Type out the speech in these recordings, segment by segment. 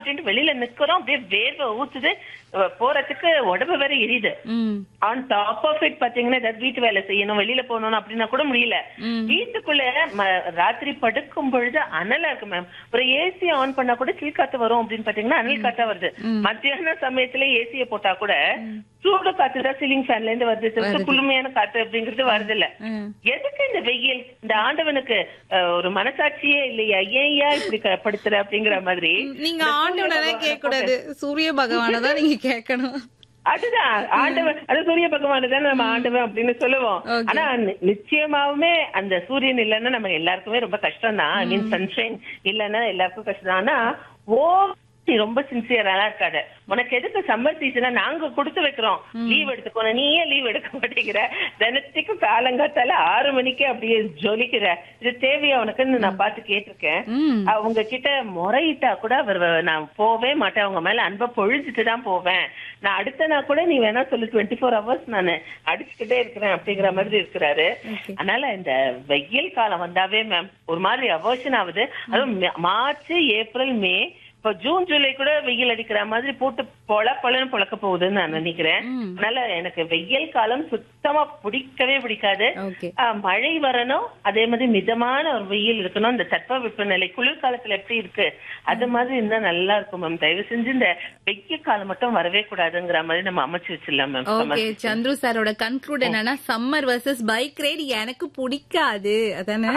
அப்படின்ட்டு வெளியில நிக்கிறோம் அப்படியே வேர்வை ஊத்துது அஹ் போறதுக்கு உடம்பு வேற எரியுது ம் ஆன் டாப் ஆஃப் இட் பாத்தீங்கன்னா ஏதாவது வீட்டு வேலை செய்யணும் வெளியில போகணும் அப்படின்னா கூட முடியல ம். வீட்டுக்குள்ள ம- ராத்திரி படுக்கும் பொழுது அனலா இருக்கு மேம் ஒரு ஏசி ஆன் பண்ணா கூட சில் காத்து வரும் அப்படின்னு பாத்தீங்கன்னா அனல் காத்தா வருது மத்தியான சமயத்துல ஏசிய போட்டா கூட சூடு காத்து தான் சீலிங் ஃபேன்ல இருந்து வருது தவிர்த்து குளுமையான காத்து அப்படிங்கிறது வருது இல்ல ம். எதுக்கு இந்த வெயில் இந்த ஆண்டவனுக்கு அஹ், ஒரு மனசாட்சியே இல்லையா ஏன்யா இப்படி க- படுத்துற அப்படிங்கிற மாதிரி நீங்க இந்த ஆண்டவனை சூரிய கேட்க கூடாது சூரிய பகவானை தான் நீங்க கேட்கணும் அதுதான் ஆண்டவன் அது சூரிய பகவான் தான் நம்ம ஆண்டவன் அப்படின்னு சொல்லுவோம் Okay. ஆனா நி- நிச்சயமாவுமே அந்த சூரியன் இல்லைன்னா நம்ம எல்லாருக்குமே ரொம்ப கஷ்டம் தான் ஐ மீன் சன்ஷைன் இல்லைன்னா எல்லாருக்கும் கஷ்டம் தான் ஆனா ஓ நீ ரொம்ப சின்சியரா இருக்காத உனக்கு எதுக்கு சம்மர் சீசனா நாங்க கொடுத்து வைக்கிறோம் லீவ் எடுத்துக்கணும் நீ ஏன் லீவ் எடுக்க மாட்டேங்கிற தினத்துக்கும் காலங்காத்தால ஆறு மணிக்கே அப்படியே ஜொலிக்கிற இது தேவையா உனக்குன்னு நான் பார்த்து கேட்டிருக்கேன் ம் அவங்க கிட்ட முறையிட்டா கூட அவர் வ- நான் போவே மாட்டேன் அவங்க மேல அன்பை பொழிஞ்சிட்டு தான் போவேன் நான் அடுத்த நாள் கூட நீ வேணா சொல்லு டுவெண்ட்டி ஃபோர் ஹவர்ஸ் நான் அடிச்சுக்கிட்டே இருக்கிறேன் அப்படிங்கிற மாதிரி இருக்கிறாரு Okay. அதனால இந்த வெயில் காலம் வந்தாவே மேம் ஒரு மாதிரி அவர்ஷன் ஆகுது அதுவும் மே- மார்ச் ஏப்ரல் மே இப்ப ஜூன் ஜூலை கூட வெயில் அடிக்கிற மாதிரி போட்டு பொல பொலன்னு பொழக்க போகுதுன்னு நான் நினைக்கிறேன் ம். அதனால எனக்கு வெயில் காலம் சுத்தமா பிடிக்கவே பிடிக்காது ஓகே ஆ, மழை வரணும் அதே மாதிரி மிதமான ஒரு வெயில் இருக்கணும் இந்த தட்ப வெப்பநிலை குளிர்காலத்துல எப்படி இருக்கு அது மாதிரி இருந்தா நல்லா இருக்கும் மேம் தயவு செஞ்சு இந்த வெயில் காலம் மட்டும் வரவே கூடாதுங்கிற மாதிரி நம்ம அமைச்சு வச்சிடலாம் மேம் ஓகே சந்துரு சாரோட கன்க்ளூட் என்னன்னா சம்மர் வர்சஸ் பைக் ரைடு எனக்கு பிடிக்காது அதானே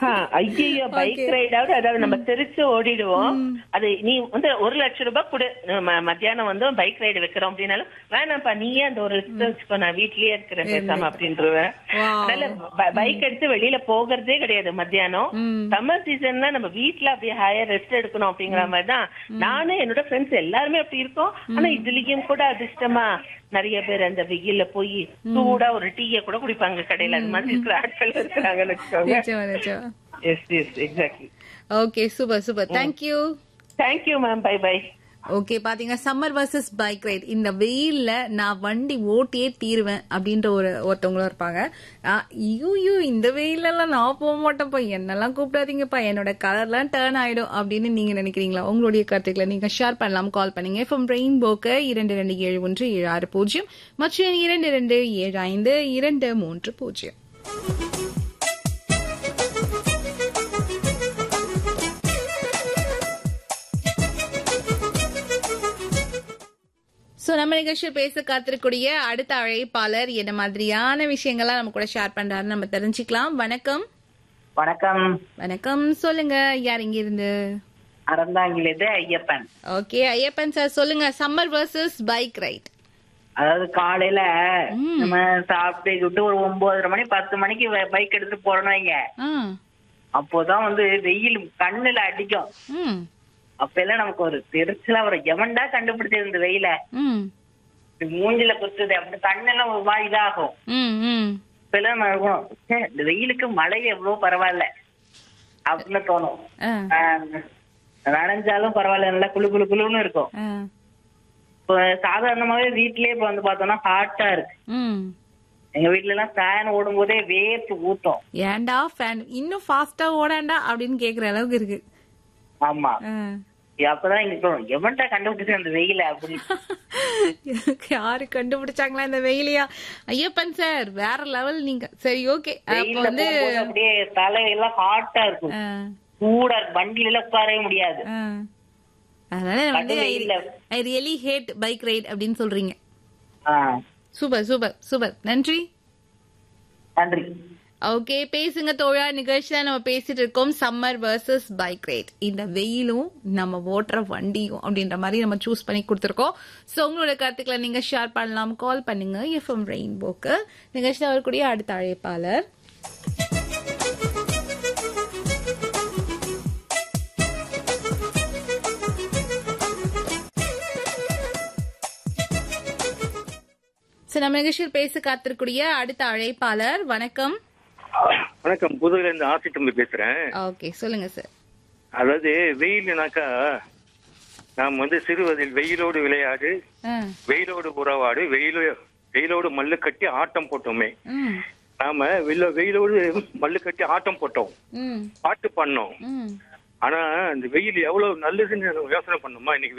ஐயோ பைக் ரைடாவது அதாவது நம்ம தெரிச்சு ஓடிடுவோம் அது நீ வந்து ஒரு லட்சம் ரூபாய் கொடு ம- மத்தியானம் வந்து பைக் ரைடு வைக்கிறோம் அப்படின்னாலும் வேணாம்ப்பா நீயே அந்த ஒரு லட்சம் வச்சுக்கோ நான் வீட்லயே இருக்கிறேன் பேசாம அப்படின்றவேன் Wow. அதனால பைக் எடுத்து வெளியில போகிறதே கிடையாது மத்தியானம் ம். சம்மர் சீசன்னா நம்ம வீட்ல அப்படியே ஹையர் ரெஸ்ட் எடுக்கணும் அப்படிங்கிற மாதிரி தான் நானும் என்னோட ஃப்ரெண்ட்ஸ் எல்லாருமே அப்படி இருக்கோம் ஆனா இதுலயும் கூட அதிர்ஷ்டமா நிறைய பேர் அந்த வெயில்ல போய் சூடா ஒரு டீய கூட குடிப்பாங்க கடையில அது மாதிரி இருக்கிற ஆட்கள் இருக்கிறாங்கன்னு வச்சுக்கோங்க நிச்சயமா நிச்சயமா yes yes exactly okay super super thank you thank you ma'am bye bye okay பாத்தீங்க சம்மர் வர்சஸ் பைக் ரைட் இந்த வெயில்ல நான் வண்டி ஓட்டியே தீருவேன் அப்படின்ற ஒரு ஒருத்தவங்களும் இருப்பாங்க ஐயோ இந்த வெயில்ல எல்லாம் நான் போக மாட்டேன்ப்பா என்னெல்லாம் கூப்பிடாதீங்கப்பா என்னோட கலர்லாம் டேர்ன் ஆயிடும் அப்படின்னு நீங்க நினைக்கிறீங்களா உங்களுடைய கருத்துக்களை நீங்க ஷேர் பண்ணலாம் கால் பண்ணுங்க ஃப்ரம் ரெயின்போக்கு இரண்டு ரெண்டு ஏழு ஒன்று ஏழு ஆறு பூஜ்ஜியம் மற்றும் இரண்டு ரெண்டு ஏழு ஐந்து இரண்டு மூன்று பூஜ்ஜியம் சோ நம்ம நிகழ்ச்சியில் பேச காத்திருக்கூடிய அடுத்த அழைப்பாளர் என்ன மாதிரியான விஷயங்கள்லாம் நம்ம கூட ஷேர் பண்றாருன்னு நம்ம தெரிஞ்சுக்கலாம் வணக்கம் வணக்கம் வணக்கம் சொல்லுங்க யார் இங்க இருந்து அறந்தாங்கிலிருந்து ஐயப்பன் ஓகே ஐயப்பன் சார் சொல்லுங்க சம்மர் வர்சஸ் பைக் ரைட் அதாவது காலையில ம். நம்ம சாப்பிட்டு விட்டு ஒரு ஒன்பதரை மணி பத்து மணிக்கு பைக் எடுத்துட்டு போறோம்னு வைங்க அப்போதான் வந்து வெயில் கண்ணுல அடிக்கும் ம் அப்ப எல்லாம் நமக்கு ஒரு தெரிச்சலா ஒரு எவன்டா கண்டுபிடிச்சது இந்த வெயில ம் இப்படி மூஞ்சில குத்துது அப்படி கண்ணெல்லாம் ஒரு மாதிரி இதாகும் ம் ம் இப்ப எல்லாம் நம்ம இருக்கும், "ச்சே, இந்த வெயிலுக்கு மழை எவ்வளவு பரவாயில்ல அப்படின்னு தோணும் ஆ, ஆஹ், நனைஞ்சாலும் பரவாயில்ல நல்லா குளு குளு குளுன்னு இருக்கும் ஆ, இப்போ சாதாரணமாவே வீட்லயே இப்ப வந்து பார்த்தோம்னா ஹாட்டா இருக்கு ம் எங்க வீட்ல எல்லாம் ஃபேன் ஓடும் போதே வேர்த்து ஊத்தும் ஏன்டா ஃபேன் இன்னும் ஃபாஸ்டா ஓடாண்டா அப்படின்னு கேக்குற அளவுக்கு இருக்கு ஆமா ஆ. அப்பதான் இங்க தோணும் எவன்டா கண்டுபிடிச்சு அந்த வெயில அப்படின்னு யாரு கண்டுபிடிச்சாங்களா இந்த வெயிலியா ஐயப்பன் சார் வேற லெவல் நீங்க சரி ஓகே அப்ப வெயில்ல வந்து போகும்போது அப்படியே தலையெல்லாம் ஹாட்டா இருக்கும் ஆ, சூடா இருக்கும் வண்டியில எல்லாம் உட்காரவே முடியாது ஆ. அதனால வந்து கடும் வெயில்ல. I really hate bike ride அப்படின்னு சொல்றீங்க ஆஹ் சூப்பர் சூப்பர் சூப்பர் நன்றி நன்றி ஓகே பேசுங்க தோழா நிகழ்ச்சியில நம்ம பேசிட்டு இருக்கோம் சம்மர் வர்சஸ் பைக் ரைட் இந்த வெயிலும் நம்ம ஓட்டுற வண்டியும் அப்படின்ற மாதிரி நம்ம சூஸ் பண்ணி கொடுத்துருக்கோம் ஸோ உங்களோட கருத்துக்களை நீங்க ஷேர் பண்ணலாம் கால் பண்ணுங்க எஃப்எம் ரெயின்போக்கு நிகழ்ச்சியில் வரக்கூடிய அடுத்த அழைப்பாளர் ஸோ நம்ம நிகழ்ச்சியில் பேச காத்திருக்கூடிய அடுத்த அழைப்பாளர் வணக்கம் வணக்கம் புதுவையில இருந்து ஆசி தம்பி பேசுறேன் ஓகே சொல்லுங்க சார் அதாவது வெயில்னாக்கா நாம் வந்து சிறுவதில் வெயிலோடு விளையாடு ஆ வெயிலோடு உறவாடு வெயிலோ வெயிலோடு மல்லு கட்டி ஆட்டம் போட்டோமே ம் நாம வெயில வெயிலோடு மல்லு கட்டி ஆட்டம் போட்டோம் ம் பாட்டு பண்ணோம் ம் ஆனா இந்த வெயில் எவ்வளவு நல்லதுன்னு யோசனை பண்ணுமா இன்னைக்கு